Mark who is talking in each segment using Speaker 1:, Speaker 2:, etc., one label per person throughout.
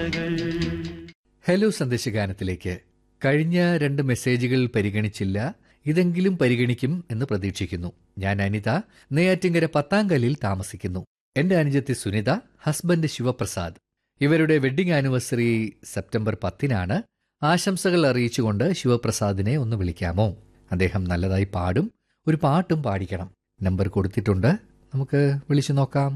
Speaker 1: കഥകൾ
Speaker 2: ഹലോ സന്ദേശഗാനത്തിലേക്ക് കഴിഞ്ഞ രണ്ട് മെസ്സേജുകൾ പരിഗണിച്ചില്ല ഇതെങ്കിലും പരിഗണിക്കും എന്ന് പ്രതീക്ഷിക്കുന്നു ഞാൻ അനിത നെയ്യാറ്റിങ്കര പത്താങ്കല്ലിൽ താമസിക്കുന്നു എന്റെ അനുജത്തി സുനിത ഹസ്ബൻഡ് ശിവപ്രസാദ് ഇവരുടെ വെഡ്ഡിംഗ് ആനിവേഴ്സറി സെപ്റ്റംബർ പത്തിനാണ് ആശംസകൾ അറിയിച്ചുകൊണ്ട് ശിവപ്രസാദിനെ ഒന്ന് വിളിക്കാമോ അദ്ദേഹം നല്ലതായി പാടും ഒരു പാട്ടും പാടിക്കണം നമ്പർ കൊടുത്തിട്ടുണ്ട് നമുക്ക് വിളിച്ചു നോക്കാം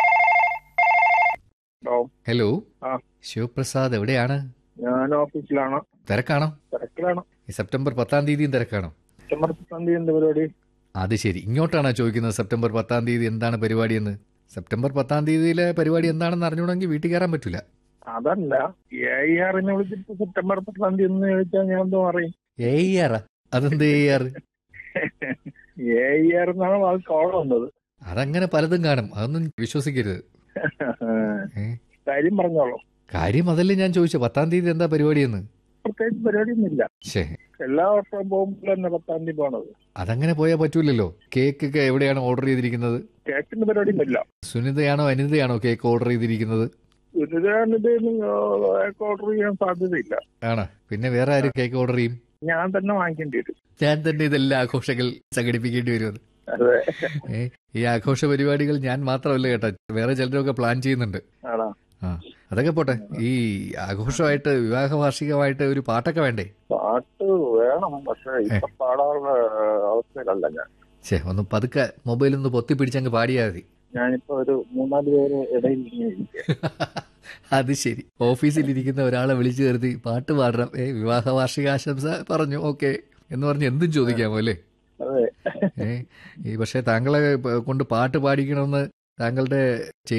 Speaker 3: ഹലോ
Speaker 2: ഹലോ
Speaker 3: ആ.
Speaker 2: ശിവപ്രസാദ് എവിടെയാണ്
Speaker 3: ഞാൻ ഓഫീസിലാണ്
Speaker 2: തിരക്കാണോ
Speaker 3: തിരക്കിലാണ്
Speaker 2: ഈ സെപ്റ്റംബർ പത്താം തീയതിയും തിരക്കാണോ
Speaker 3: സെപ്റ്റംബർ പത്താം തീയതി എന്ത് പരിപാടി
Speaker 2: അത് ശരി ഇങ്ങോട്ടാണോ ചോദിക്കുന്നത് സെപ്റ്റംബർ പത്താം തീയതി എന്താണ് പരിപാടി എന്ന് സെപ്റ്റംബർ പത്താം തീയതിയിലെ പരിപാടി എന്താണെന്ന് അറിഞ്ഞുകൂടെങ്കിൽ വീട്ടിൽ കയറാൻ പറ്റില്ല
Speaker 3: അതല്ല എ ആറിനെ വിളിച്ചിട്ട് സെപ്റ്റംബർ പത്താം തീയതി എന്ന് ചോദിച്ചാൽ ഞാൻ എന്തോ പറയും
Speaker 2: എ ആർ അതെന്ത് എ ആർ
Speaker 3: എ ആർ എന്നാണ് അത് കോൾ വന്നത്
Speaker 2: അതങ്ങനെ പലതും കാണും അതൊന്നും വിശ്വസിക്കരുത് ഏ?
Speaker 3: കാര്യം പറഞ്ഞോളൂ
Speaker 2: കാര്യം അതല്ലേ ഞാൻ ചോദിച്ചു പത്താം തീയതി എന്താ പരിപാടി എന്ന്
Speaker 3: പ്രത്യേകിച്ച് പരിപാടിയൊന്നുമില്ല
Speaker 2: ശേ
Speaker 3: എല്ലാ വർഷവും പോകുമ്പോൾ തന്നെ പത്താം തീയതി പോണത്
Speaker 2: അതങ്ങനെ പോയാൽ പറ്റൂലല്ലോ കേക്ക് ഒക്കെ എവിടെയാണ് ഓർഡർ ചെയ്തിരിക്കുന്നത്
Speaker 3: കേക്കിന്റെ പരിപാടിയൊന്നുമില്ല
Speaker 2: സുനിതയാണോ അനിതയാണോ കേക്ക് ഓർഡർ ചെയ്തിരിക്കുന്നത്
Speaker 3: ഗുരുതാനിത് ഓർഡർ ചെയ്യാൻ സാധ്യതയില്ല
Speaker 2: ആണ് പിന്നെ വേറെ ആരും കേക്ക് ഓർഡർ ചെയ്യും
Speaker 3: ഞാൻ തന്നെ വാങ്ങിക്കേണ്ടി വരും
Speaker 2: ഞാൻ തന്നെ ഇതെല്ലാം ആഘോഷങ്ങൾ സംഘടിപ്പിക്കേണ്ടി വരുമെന്ന്
Speaker 3: അതെ
Speaker 2: ഏ, ഈ ആഘോഷ പരിപാടികൾ ഞാൻ മാത്രമല്ല കേട്ടോ വേറെ ചിലരൊക്കെ പ്ലാൻ ചെയ്യുന്നുണ്ട്
Speaker 3: ആണോ
Speaker 2: ആ അതൊക്കെ പോട്ടെ ഈ ആഘോഷമായിട്ട് വിവാഹ വാർഷികമായിട്ട് ഒരു പാട്ടൊക്കെ വേണ്ടേ
Speaker 3: പാട്ട് വേണം പക്ഷെ ഇപ്പൊ പാടാനുള്ള അവസ്ഥയിലല്ല ഞാൻ
Speaker 2: ഛേ ഒന്ന് പതുക്കെ മൊബൈൽ ഒന്ന് പൊത്തി പിടിച്ചങ്ങ് പാടിയാൽ മതി
Speaker 3: ഞാനിപ്പോ ഒരു മൂന്നാല് പേര് ഇടയിൽ ഇങ്ങനെ ഇരിക്കുകയാ.
Speaker 2: അത് ശരി ഓഫീസിലിരിക്കുന്ന ഒരാളെ വിളിച്ചു കരുതി പാട്ട് പാടണം ഏ വിവാഹ വാർഷികാശംസ പറഞ്ഞു ഓക്കെ എന്ന് പറഞ്ഞ് എന്തും ചോദിക്കാമോ അല്ലേ
Speaker 3: അതെ
Speaker 2: ഏ ഈ പക്ഷേ താങ്കളെ പ- കൊണ്ട് പാട്ട് പാടിക്കണമെന്ന് താങ്കളുടെ